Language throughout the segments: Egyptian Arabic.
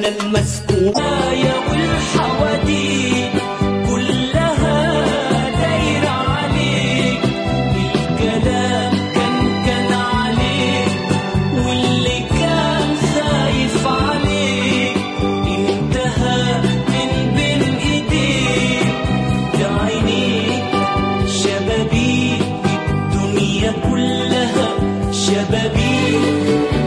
ولا المسكون يا والحواديت كلها دايرة عليك الكلام كان كان عليك واللي كان خايف عليك انتهى من بين ايديك بعينيك شبابيك الدنيا كلها شبابيك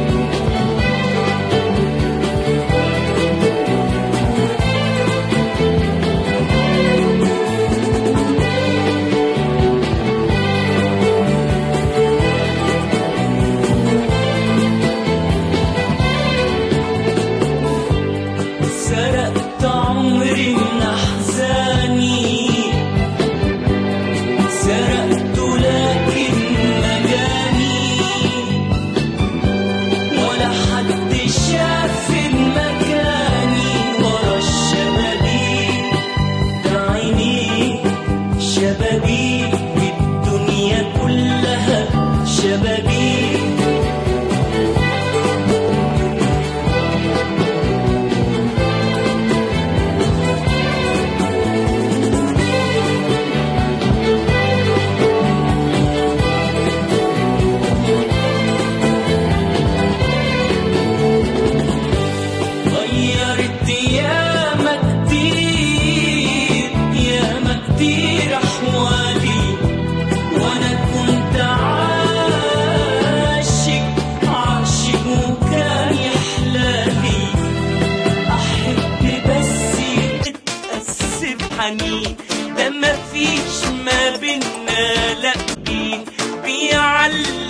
سرقت عمري من احزاني سرقت لكن مجاني ولا حد شاف مكاني ورا الشبابيك ده عينيك شبابيك الدنيا كلها شبابيك غيرت ياما كتير ياما كتير احوالي وانا كنت عاشق عاشق وكان يحلالي احب بس اتأسف حنين ده مفيش ما بينا لا بين بيعلم